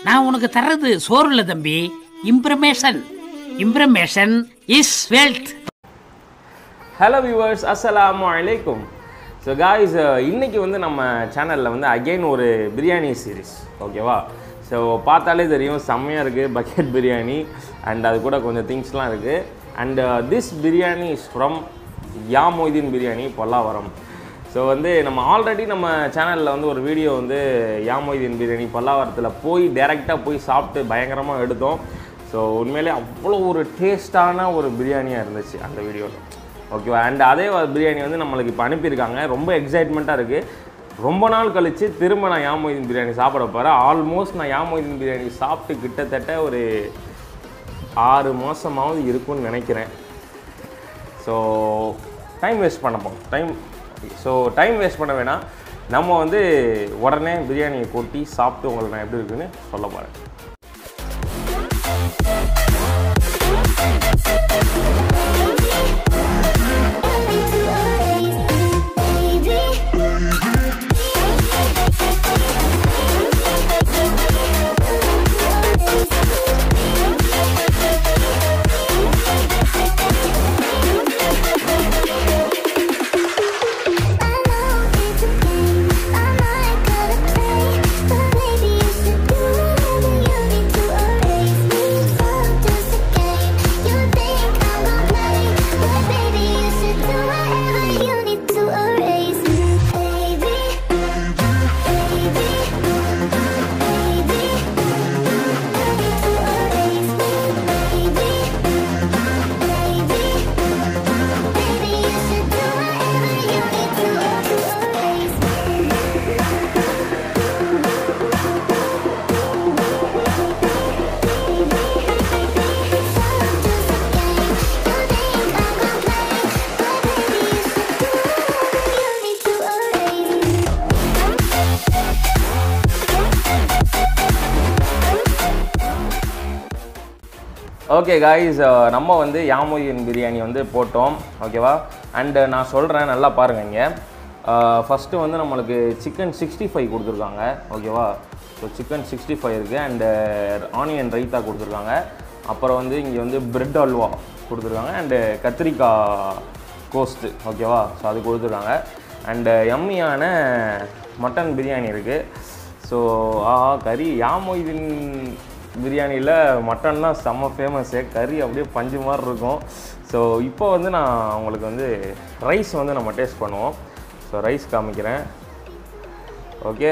நான் உனக்கு தர்றது சோறு இல்ல தம்பி information information is wealth hello viewers அஸ்ஸலாமு அலைக்கும் ஸோ காய்ஸ் இன்னைக்கு வந்து நம்ம சேனலில் வந்து அகைன் ஒரு பிரியாணி சீரிஸ் ஓகேவா ஸோ பார்த்தாலே தெரியும் செம்மையாக இருக்குது பக்கெட் பிரியாணி அண்ட் அது கூட கொஞ்சம் திங்ஸ்லாம் இருக்குது and this biryani is from Ya Moideen biryani Pallavaram so வந்து நம்ம ஆல்ரெடி நம்ம சேனலில் வந்து ஒரு வீடியோ வந்து யா மொய்தீன் பிரியாணி பல்லாவரத்தில் போய் டேரெக்டாக போய் சாப்பிட்டு பயங்கரமாக எடுத்தோம் ஸோ உண்மையிலே அவ்வளோ ஒரு டேஸ்டான ஒரு பிரியாணியாக இருந்துச்சு அந்த வீடியோவில் ஓகேவா அண்ட் அதே வ- பிரியாணி வந்து நம்மளுக்கு இப்போ அனுப்பியிருக்காங்க ரொம்ப எக்ஸைட்மெண்ட்டாக இருக்குது ரொம்ப நாள் கழித்து திரும்ப நான் யாமொய்தீன் பிரியாணி சாப்பிட போகிறேன் ஆல்மோஸ்ட் நான் யாமொய்தீன் பிரியாணி சாப்பிட்டு கிட்டத்தட்ட ஒரு ஆறு மாதமாவது இருக்கும்னு நினைக்கிறேன் ஸோ டைம் வேஸ்ட் பண்ணப்போம் டைம் ஸோ டைம் வேஸ்ட் பண்ண வேணாம் நம்ம வந்து உடனே பிரியாணியை கொட்டி சாப்பிட்டு உங்களுக்கு நான் எப்படி இருக்குன்னு சொல்ல போகிறேன் ஓகே காய்ஸ் நம்ம வந்து யாமொயின் பிரியாணி வந்து போட்டோம் ஓகேவா அண்டு நான் சொல்கிறேன் நல்லா பாருங்க இங்கே ஃபஸ்ட்டு வந்து நம்மளுக்கு சிக்கன் சிக்ஸ்டி ஃபைவ் கொடுத்துருக்காங்க ஓகேவா ஸோ சிக்கன் சிக்ஸ்டி ஃபைவ் இருக்குது அண்டு ஆனியன் ரைத்தா கொடுத்துருக்காங்க அப்புறம் வந்து இங்கே வந்து பிரெட் அல்வா கொடுத்துருக்காங்க அண்டு கத்திரிக்காய் கோஸ்ட்டு ஓகேவா ஸோ அது கொடுத்துருக்காங்க அண்டு எம்மியான மட்டன் பிரியாணி இருக்குது ஸோ ஆஹா கறி யாமொய்தீன் பிரியாணியில் மட்டன் தான் செம்ம ஃபேமஸ்ஸு கறி அப்படியே பஞ்சு மாதிரி இருக்கும் ஸோ இப்போ வந்து நான் உங்களுக்கு வந்து ரைஸ் வந்து நம்ம டேஸ்ட் பண்ணுவோம் ஸோ ரைஸ் காமிக்கிறேன் ஓகே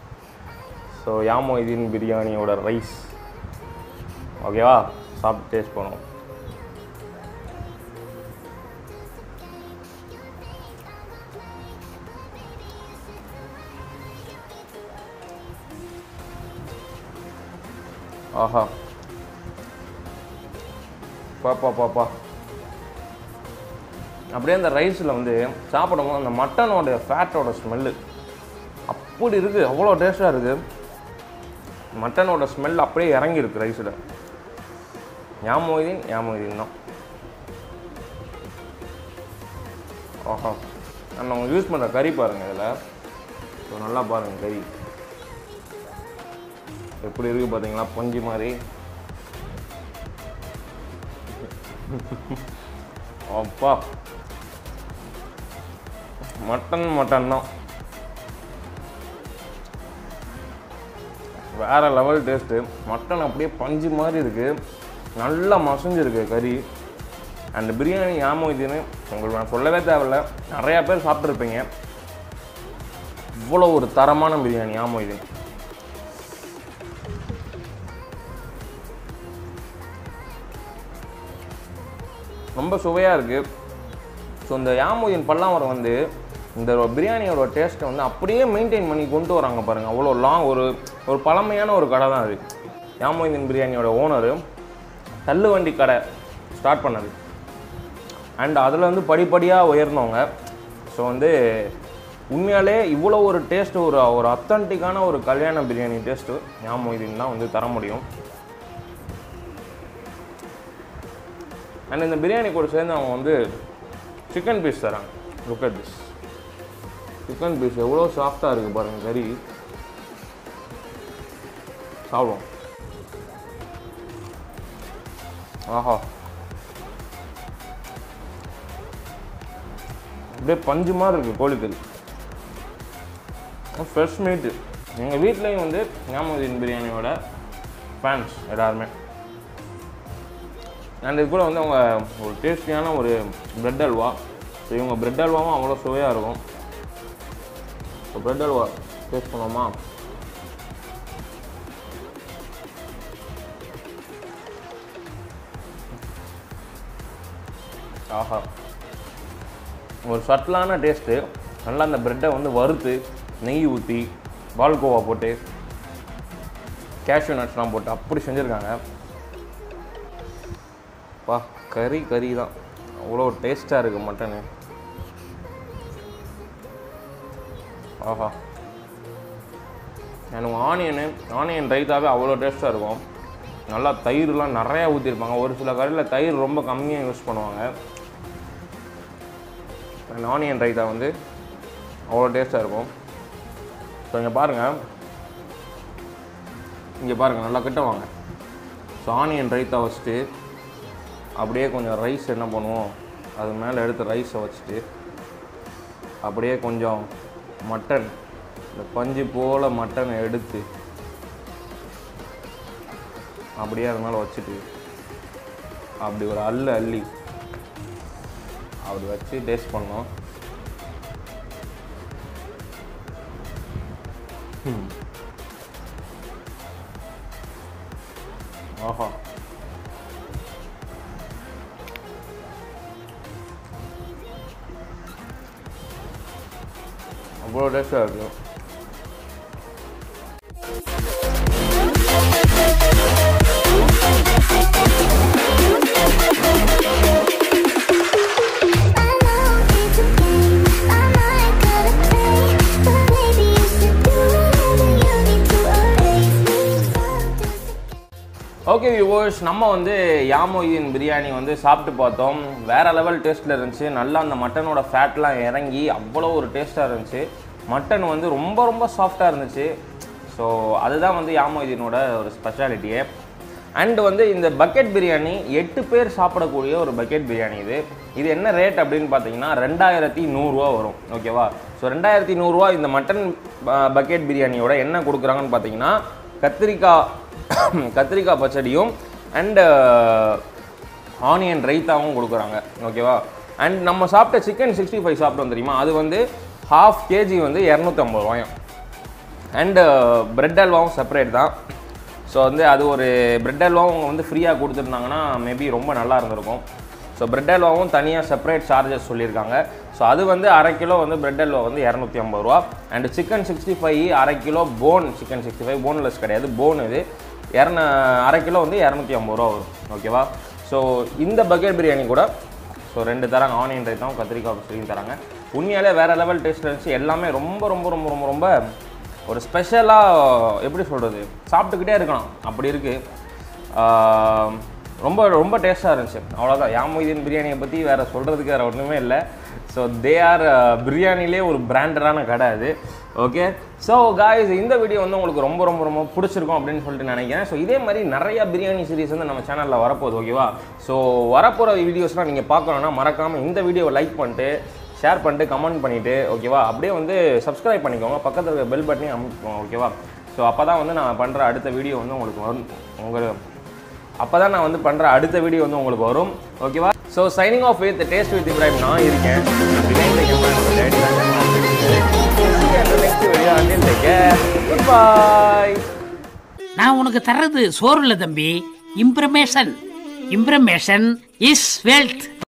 ஸோ யாமொய்தீன் பிரியாணியோட ரைஸ் ஓகேவா சாப்பிட்டு டேஸ்ட் பண்ணுவோம் ஆஹா பாப்பா பாப்பா அப்படியே அந்த ரைஸில் வந்து சாப்பிடும்போது அந்த மட்டனோட ஃபேட்டோட ஸ்மெல்லு அப்படி இருக்குது அவ்வளோ டேஸ்ட்டாக இருக்குது மட்டனோட ஸ்மெல் அப்படியே இறங்கியிருக்கு ரைஸில் யாமொய்தீன் யாமொய்தீன் தான் ஆஹா நம்ம யூஸ் பண்ணுற கறி பாருங்கள் இதில் ஸோ நல்லா பாருங்கள் கறி எப்படி இருக்கு பார்த்தீங்களா பஞ்சு மாதிரி அப்பா மட்டன் மட்டன் தான் வேற லெவல் டேஸ்ட்டு மட்டன் அப்படியே பஞ்சு மாதிரி இருக்கு நல்லா மசஞ்சிருக்கு கறி அண்ட் பிரியாணி யாமோதின்னு உங்களுக்கு நான் சொல்லவே தேவையில்ல நிறையா பேர் சாப்பிட்ருப்பீங்க இவ்வளோ ஒரு தரமான பிரியாணி யாமோதின் ரொம்ப சுவையாக இருக்குது ஸோ இந்த யாமோயின் பல்லாவரம் வந்து இந்த பிரியாணியோட டேஸ்ட்டை வந்து அப்படியே மெயின்டைன் பண்ணி கொண்டு வராங்க பாருங்கள் அவ்வளோ லாங் ஒரு ஒரு பழமையான ஒரு கடை தான் அது யாமோயின் பிரியாணியோட ஓனரு தள்ளு வண்டி கடை ஸ்டார்ட் பண்ணது அண்ட் அதில் வந்து படிப்படியாக உயர்ந்தவங்க ஸோ வந்து உண்மையாலே இவ்வளோ ஒரு டேஸ்ட் ஒரு ஒரு அத்தன்டிக்கான ஒரு கல்யாண பிரியாணி டேஸ்ட்டு ஞாபகம் தான் வந்து தர முடியும் அண்ட் இந்த பிரியாணி கூட சேர்ந்து அவங்க வந்து சிக்கன் பீஸ் தராங்க look at this chicken piece எவ்வளோ சாஃப்டாக இருக்குது பாருங்கள் கறி சாப்பிடுவோம் ஆஹா அப்படியே பஞ்சு மாதிரி இருக்குது கோழிக்கறி ஃப்ரெஷ் மீட்டு எங்கள் வீட்லேயும் வந்து ஞாபகம் பிரியாணியோட ஃபேன்ஸ் எல்லாருமே அண்ட் இது கூட வந்து அவங்க ஒரு டேஸ்டியான ஒரு பிரெட் அல்வா ஸோ இவங்க பிரெட் அல்வாவும் அவ்வளோ சுவையாக இருக்கும் ஸோ பிரெட் அல்வா டேஸ்ட் பண்ணுவோமா ஆஹா ஒரு சட்டிலான டேஸ்ட்டு நல்லா அந்த ப்ரெட்டை வந்து வறுத்து நெய் ஊற்றி பால்கோவா போட்டு கேஷ்யூ நட்ஸ்லாம் போட்டு அப்படி செஞ்சுருக்காங்க பா கறி கறி தான் அவ்வளோ டேஸ்ட்டாக இருக்குது மட்டனு ஆஹா எனக்கு ஆனியனு ஆனியன் ரைத்தாவே அவ்வளோ டேஸ்ட்டாக இருக்கும் நல்லா தயிர்லாம் நிறையா ஊற்றிருப்பாங்க ஒரு சில கறியில் தயிர் ரொம்ப கம்மியாக யூஸ் பண்ணுவாங்க அந்த ஆனியன் ரைத்தா வந்து அவ்வளோ டேஸ்ட்டாக இருக்கும் ஸோ இங்கே பாருங்கள் இங்கே பாருங்கள் நல்லா கிட்ட வாங்க ஸோ ஆனியன் ரைத்தா வச்சுட்டு அப்படியே கொஞ்சம் ரைஸ் என்ன பண்ணுவோம் அது மேலே எடுத்து ரைஸை வச்சுட்டு அப்படியே கொஞ்சம் மட்டன் இந்த பஞ்சு போல் மட்டனை எடுத்து அப்படியே அது மேலே வச்சுட்டு அப்படி ஒரு அள்ளு அள்ளி அப்படி வச்சு டேஸ்ட் பண்ணோம் ம். ஆஹா அவ்வளோ டேஸ்டாக இருக்கு I know it's a game I might gotta play, but maybe you should do whatever you need to erase me from this again. Okay viewers நம்ம வந்து யாமொயின் பிரியாணி வந்து சாப்பிட்டு பார்த்தோம் வேற லெவல் டேஸ்ட்டில் இருந்துச்சு நல்லா அந்த மட்டனோட ஃபேட்லாம் இறங்கி அவ்வளோ ஒரு டேஸ்ட்டாக இருந்துச்சு மட்டன் வந்து ரொம்ப ரொம்ப சாஃப்டாக இருந்துச்சு ஸோ அதுதான் வந்து யாமொயினோட ஒரு ஸ்பெஷாலிட்டியே அண்ட் வந்து இந்த பக்கெட் பிரியாணி எட்டு பேர் சாப்பிடக்கூடிய ஒரு பக்கெட் பிரியாணி இது இது என்ன ரேட் அப்படின்னு பார்த்தீங்கன்னா ரெண்டாயிரத்தி நூறுரூவா வரும் ஓகேவா ஸோ ரெண்டாயிரத்தி நூறுரூவா இந்த மட்டன் பக்கெட் பிரியாணியோட என்ன கொடுக்குறாங்கன்னு பார்த்தீங்கன்னா கத்திரிக்காய் கத்திரிக்காய் பச்சடியும் அண்டு ஆனியன் ரைத்தாவும் கொடுக்குறாங்க ஓகேவா அண்ட் நம்ம சாப்பிட்ட சிக்கன் சிக்ஸ்டி ஃபைவ் சாப்பிட்டோம் தெரியுமா அது வந்து ஹாஃப் கேஜி வந்து இரநூத்தம்பது ரூபாயும் அண்டு பிரெட் அல்வாவும் செப்பரேட் தான் ஸோ வந்து அது ஒரு பிரெட் அல்வாவும் அவங்க வந்து ஃப்ரீயாக கொடுத்துருந்தாங்கன்னா மேபி ரொம்ப நல்லா இருந்திருக்கும் ஸோ பிரெட் அல்வாவும் தனியாக செப்பரேட் சார்ஜஸ் சொல்லியிருக்காங்க ஸோ அது வந்து அரை கிலோ வந்து பிரெட் அல்வா வந்து இரநூத்தி ஐம்பது ரூபா அண்ட் சிக்கன் சிக்ஸ்டி ஃபைவ் அரை kilo bone chicken sixty five boneless கிடையாது போன் இது இரநூ அரை கிலோ வந்து இரநூத்தி ஐம்பது ரூபா வரும் ஓகேவா ஸோ இந்த பக்கெட் பிரியாணி கூட ஸோ ரெண்டு தராங்க ஆனியன் ரைத்தாவும் கத்திரிக்காய் பச்சடியும் தராங்க உண்மையாலே வேறு லெவல் டேஸ்ட் இருந்துச்சு எல்லாமே ரொம்ப ரொம்ப ரொம்ப ரொம்ப ரொம்ப ஒரு ஸ்பெஷலாக எப்படி சொல்கிறது சாப்பிட்டுக்கிட்டே இருக்கலாம் அப்படி இருக்குது ரொம்ப ரொம்ப டேஸ்ட்டாக இருந்துச்சு அவ்வளோதான் யாமொய்தீன் பிரியாணியை பற்றி வேறு சொல்கிறதுக்கு வேறு ஒன்றுமே இல்லை ஸோ தே ஆர் பிரியாணிலே ஒரு பிராண்டடான கடை அது ஓகே ஸோ காய்ஸ் இந்த வீடியோ வந்து உங்களுக்கு ரொம்ப ரொம்ப ரொம்ப பிடிச்சிருக்கும் அப்படின்னு சொல்லிட்டு நினைக்கிறேன் ஸோ இதே மாதிரி நிறைய பிரியாணி சீரிஸ் வந்து நம்ம சேனலில் வரப்போகுது ஓகேவா ஸோ வரப்போகிற வீடியோஸ்லாம் நீங்கள் பார்க்கணுன்னா மறக்காமல் இந்த வீடியோவை லைக் பண்ணிட்டு ஷேர் பண்ணிட்டு கமெண்ட் பண்ணிவிட்டு ஓகேவா அப்படியே வந்து சப்ஸ்கிரைப் பண்ணிக்கோங்க பக்கத்தில் இருக்க பெல் பட்டனையும் அமைக்கோங்க ஓகேவா ஸோ அப்போ தான் வந்து நான் பண்ணுற அடுத்த வீடியோ வந்து உங்களுக்கு வரும் உங்கள் அப்போ தான் நான் வந்து பண்ணுற அடுத்த வீடியோ வந்து உங்களுக்கு வரும் ஓகேவா so signing off with taste with Ibrahim நான் இருக்கேன் Behind the camera என்னோட daddy தான் next video until take care bye நான் உனக்கு தர்றது சோறு இல்ல தம்பி இம்ப்ரமேஷன் இம்ப்ரமேஷன் இஸ் வெல்த்